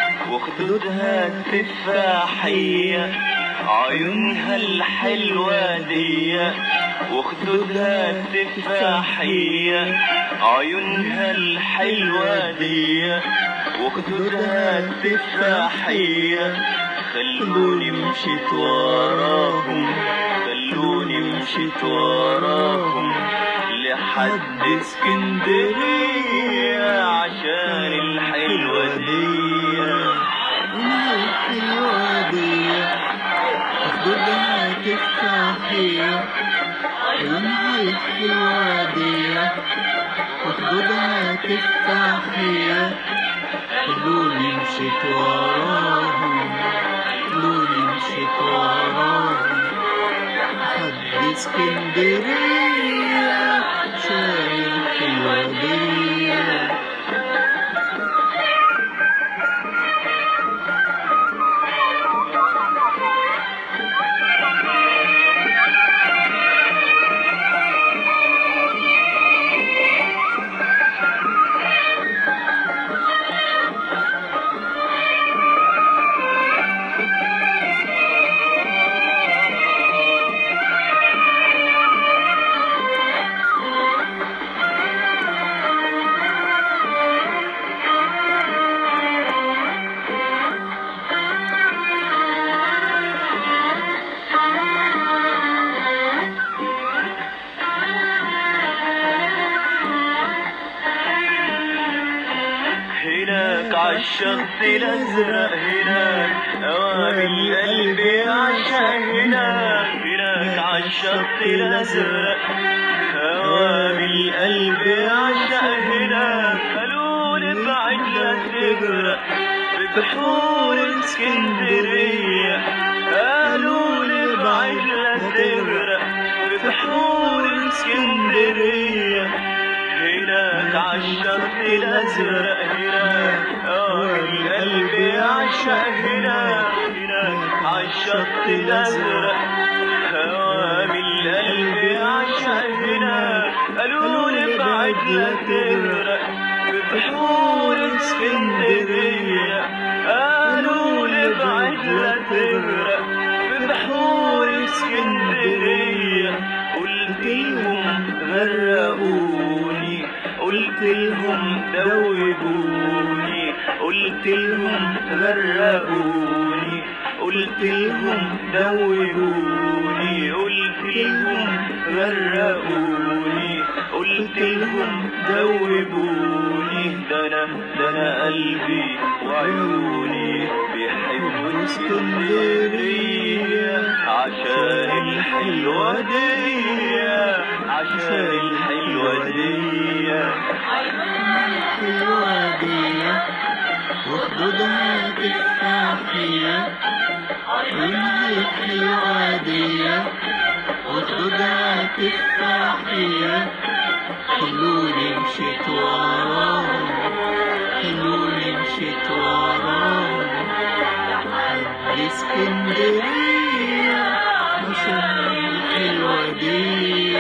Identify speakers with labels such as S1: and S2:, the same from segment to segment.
S1: وخدودها التفاحية عيونها الحلوة دي وخدودها التفاحية عيونها الحلوة دي وخدودها التفاحية خلوني مشيت وراهم خلوني مشيت وراهم لحد اسكندرية عشان الحلوة دي
S2: عيونها الحلوة دي خدودها تفاحية عيونها الحلوة دي وخدودها تفاحية خلوني مشيت وراهم خلوني مشيت وراهم لحد اسكندرية عشان الحلوة دي
S1: هناك عالشط الازرق هناك اوامي القلب عشان هناك هناك عالشط الازرق اوامي القلب عشان هناك قالوا لي بعد لا تغرق بحور اسكندريه قالوا لي بعد لا تغرق بحور اسكندريه هناك عالشط الازرق هناك اه القلب عشق هناك هناك عالشط الازرق هوام القلب عشق هناك قالوا لي بعد لا تغرق بحور اسكندريه قالوا لي بعد لا تغرق بحور اسكندريه قلت لهم غرقوني قلت لهم دوبوني قلت لهم غرقوني قلت لهم دوبوني قلت لهم غرقوني قلت لهم دوبوني ده انا ده انا قلبي وعيوني بيحبوا اسكندريه عشان الحلوه دي عشان الحلوه دي
S2: الحلوة دي وخدودها تفاحية عيونها الحلوة دي وخدودها تفاحية خلوني مشيت وراهم خلوني مشيت وراهم لحد اسكندرية عشان الحلوة دي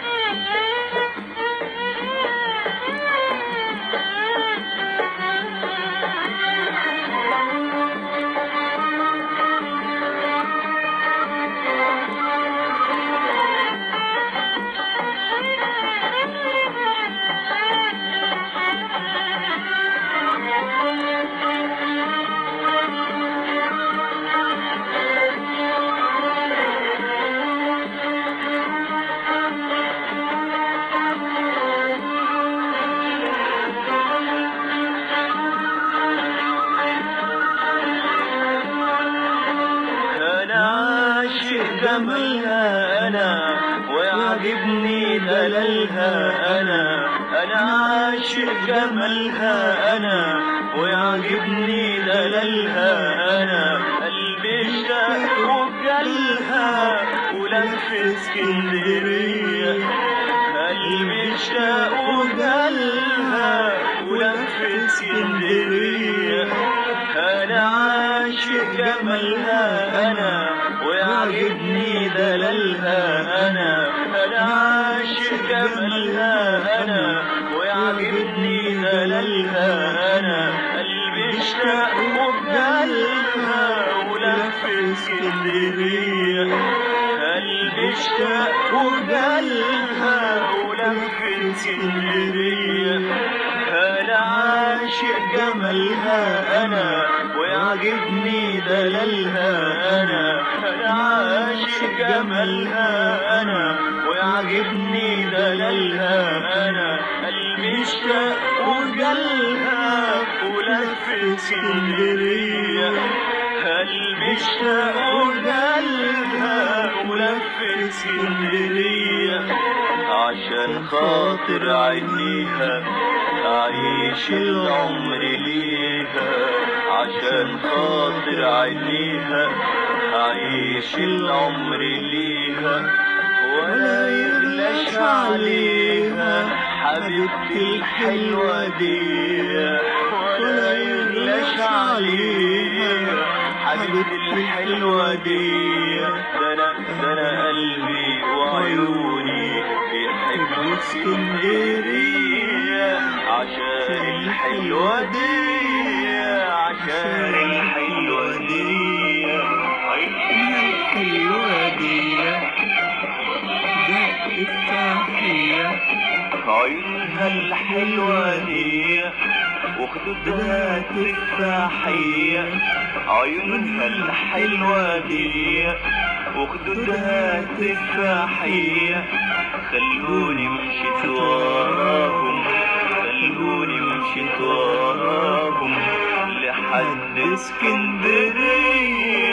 S1: انا عاشق جمالها انا ويعجبني دلالها انا انا عاشق جمالها انا ويعجبني دلالها انا قلبي اشتاق وجالها ولف اسكندريه قلبي اشتاق وجالها ولف اسكندريه انا عاشق جمالها انا ويعجبني دلالها انا انا عاشق جمالها انا ويعجبني دلالها انا قلبي اشتاق اسكندرية قلبي اشتاق وجالها ولف اسكندرية انا عاشق جمالها انا ويعجبني دلالها انا انا عاشق جمالها انا ويعجبني دلالها انا قلبي اشتاق وجالها ولف اسكندرية قلبي اشتاق وجالها ولف اسكندرية عشان خاطر عينيها أعيش العمر ليها عشان خاطر عينيها أعيش العمر ليها ولا يغلاش عليها حبيبتي الحلوة دي ولا يغلاش عليها حبيبتي الحلوة دي ده أنا ده أنا قلبي وعيوني بيحبوا اسكندرية عشان الحلوة دي عشان الحلوة دي
S2: الحلوة دي دق التحية
S1: عيونها الحلوة دي وخدودها تفاحية عيونها الحلوة دي وخدودها تفاحية خلوني مشيت وراهم خلوني مشيت وراهم لحد اسكندرية